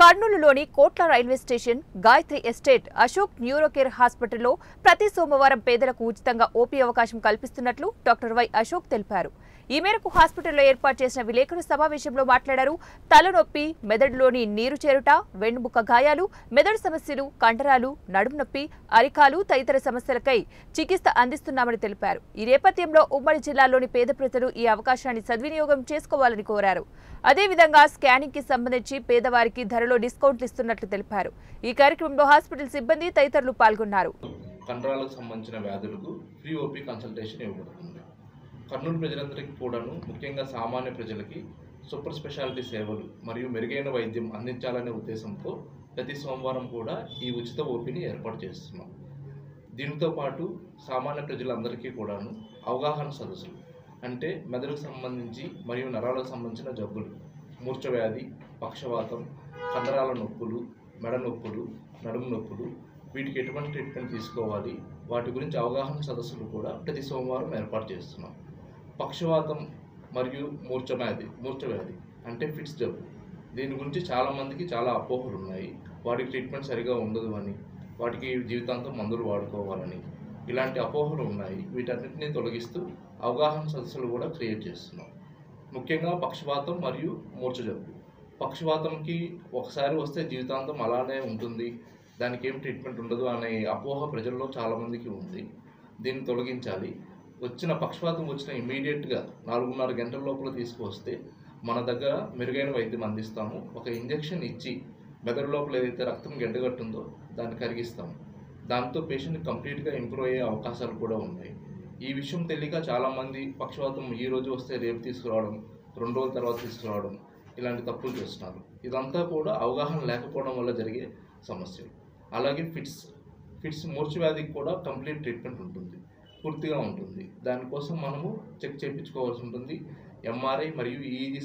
కర్నూలులోని Kotla railway station Gayatri estate Ashok neurocare హాస్పిటల్లో ప్రతి సోమవారం పేదలకు ఉచితంగా ఓపీ అవకాశం కల్పిస్తున్నట్లు డాక్టర్ వై అశోక్ తెలిపారు ఈ మేరకు హాస్పిటల్లో ఏర్పాటు చేసిన విలేకరుల సమావేశంలో మాట్లాడారు తలనొప్పి మెదడులోని నీరు చేరుట వెన్నుముక్క గాయాలు మెదడు సమస్యలు కండరాలు నడుము నొప్పి అరికాలు తదితర సమస్యలకై చికిత్స అందిస్తున్నామని తెలిపారు ఈ నేపథ్యంలో ఉమ్మడి జిల్లాలోని పేద ప్రజలు ఈ అవకాశాన్ని సద్వినియోగం చేసుకోవాలని కోరారు అదేవిధంగా స్కానింగ్ కి సంబంధించి పేదవారికి ధరలో డిస్కౌంట్లు ఇస్తున్నట్లు తెలిపారు ఈ కార్యక్రమంలో హాస్పిటల్ సిబ్బంది తదితరులు పాల్గొన్నారు కండరాలకు సంబంధించిన వ్యాధులకు ఫ్రీ ఓపీ కన్సల్టేషన్ ఇవ్వబడుతుంది కర్నూలు ప్రజలందరికీ కూడాను ముఖ్యంగా సామాన్య ప్రజలకి సూపర్ స్పెషాలిటీ సేవలు మరియు మెరుగైన వైద్యం అందించాలనే ఉద్దేశంతో ప్రతి సోమవారం కూడా ఈ ఉచిత ఓపీని ఏర్పాటు చేస్తున్నాం దీనితో పాటు సామాన్య ప్రజలందరికీ కూడాను అవగాహన సదస్సులు అంటే మెదడుకు సంబంధించి మరియు నరాలకు సంబంధించిన జబ్బులు మూర్ఛ వ్యాధి పక్షవాతం కండరాల నొప్పులు మెడ నొప్పులు నడుము నొప్పులు వీటికి ఎటువంటి ట్రీట్మెంట్ తీసుకోవాలి వాటి గురించి అవగాహన సదస్సులు కూడా ప్రతి సోమవారం ఏర్పాటు చేస్తున్నాం పక్షవాతం మరియు మూర్ఛ వ్యాధి మూర్ఛ వ్యాధి అంటే ఫిట్స్ జబ్బు దీని గురించి చాలామందికి చాలా అపోహలు ఉన్నాయి వాటికి ట్రీట్మెంట్ సరిగా ఉండదు అని వాటికి జీవితాంతం మందులు వాడుకోవాలని ఇలాంటి అపోహలు ఉన్నాయి వీటన్నిటిని తొలగిస్తూ అవగాహన సదస్సులు కూడా క్రియేట్ చేస్తున్నాం ముఖ్యంగా పక్షవాతం మరియు మూర్ఛ జబ్బు పక్షవాతంకి ఒకసారి వస్తే జీవితాంతం అలానే ఉంటుంది దానికి ఏం ట్రీట్మెంట్ ఉండదు అనే అపోహ ప్రజల్లో చాలామందికి ఉంది దీన్ని తొలగించాలి వచ్చిన పక్షవాతం వచ్చిన ఇమీడియట్గా నాలుగున్నర గంటల లోపల తీసుకువస్తే మన దగ్గర మెరుగైన వైద్యం అందిస్తాము ఒక ఇంజెక్షన్ ఇచ్చి మెదడు లోపల ఏదైతే రక్తం గడ్డగట్టుందో దాన్ని కరిగిస్తాము దాంతో పేషెంట్ కంప్లీట్గా ఇంప్రూవ్ అయ్యే అవకాశాలు కూడా ఉన్నాయి ఈ విషయం తెలియక చాలామంది పక్షవాతం ఈ రోజు వస్తే రేపు తీసుకురావడం రెండు రోజుల తర్వాత తీసుకురావడం ఇలాంటి తప్పులు చేస్తున్నారు ఇదంతా కూడా అవగాహన లేకపోవడం వల్ల జరిగే సమస్యలు అలాగే ఫిట్స్ ఫిట్స్ మూర్ఛ వ్యాధికి కూడా కంప్లీట్ ట్రీట్మెంట్ ఉంటుంది పూర్తిగా ఉంటుంది దానికోసం మనము చెక్ చేయించుకోవాల్సి ఉంటుంది ఎంఆర్ఐ మరియు ఈఈజీ